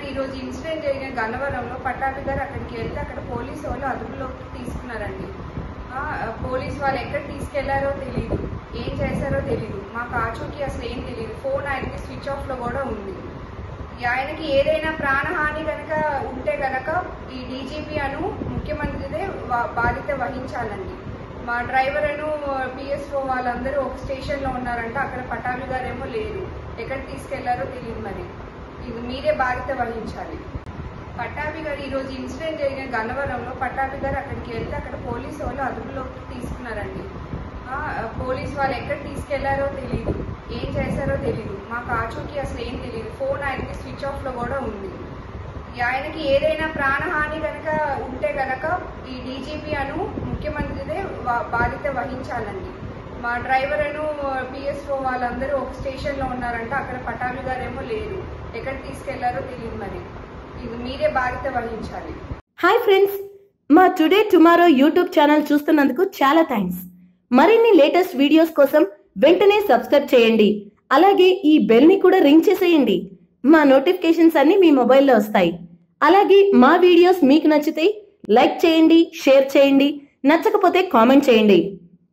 గారు ఈ రోజు ఇన్సిడెంట్ జరిగిన గన్నవరంలో పట్టాభి గారు అక్కడికి వెళ్తే అక్కడ పోలీసు వాళ్ళు అదుపులోకి తీసుకున్నారండి ఆ, పోలీసు వాళ్ళు ఎక్కడ తీసుకెళ్లారో తెలియదు ఏం చేశారో తెలియదు మాకు ఆచూకీ అసలు ఏం తెలియదు ఫోన్ ఆయనకి స్విచ్ ఆఫ్ లో కూడా ఉంది ఈ ఆయనకి ఏదైనా ప్రాణహాని కనుక ఉంటే గనక ఈ డీజీపీ అను ముఖ్యమంత్రిదే వా- బాధ్యత వహించాలండి మా డ్రైవర్ అను పిఎస్ఓ వాళ్ళందరూ ఒక స్టేషన్ లో ఉన్నారంట అక్కడ పటాభి గారేమో లేరు ఎక్కడ తీసుకెళ్లారో తెలియదు మరి ఇది మీరే బాధ్యత వహించాలి పట్టాభి గారు ఈ రోజు ఇన్సిడెంట్ జరిగిన గన్నవరంలో పట్టాభి గారు అక్కడికి వెళ్తే అక్కడ పోలీసు వాళ్ళు అదుపులోకి తీసుకున్నారండి ఆ, పోలీసు వాళ్ళు ఎక్కడ తీసుకెళ్లారో తెలియదు ఏం చేశారో తెలియదు మాకు ఆచూకీ అసలు ఏం తెలియదు ఫోన్ ఆయనకి స్విచ్ ఆఫ్ లో కూడా ఉంది ఈ ఆయనకి ఏదైనా ప్రాణహాని కనుక ఉంటే గనక ఈ డీజీపీ అను ముఖ్యమంత్రిదే వా- బాధ్యత వహించాలండి మా డ్రైవర్ అను పిఎస్ఓ వాళ్ళందరూ ఒక స్టేషన్ లో ఉన్నారంట అక్కడ పటాభి గారేమో లేరు ఎక్కడ తీసుకెళ్లారో తెలియదు మరి ఇది మీరే బాధ్యత వహించాలి హాయ్ ఫ్రెండ్స్ మా టుడే టుమారో యూట్యూబ్ ఛానల్ చూస్తున్నందుకు చాలా థ్యాంక్స్ మరిన్ని లేటెస్ట్ వీడియోస్ కోసం వెంటనే సబ్స్క్రైబ్ చేయండి అలాగే ఈ బెల్ ని కూడా రింగ్ చేసేయండి మా నోటిఫికేషన్స్ అన్ని మీ మొబైల్లో వస్తాయి అలాగే మా వీడియోస్ మీకు నచ్చితే లైక్ చేయండి షేర్ చేయండి నచ్చకపోతే కామెంట్ చేయండి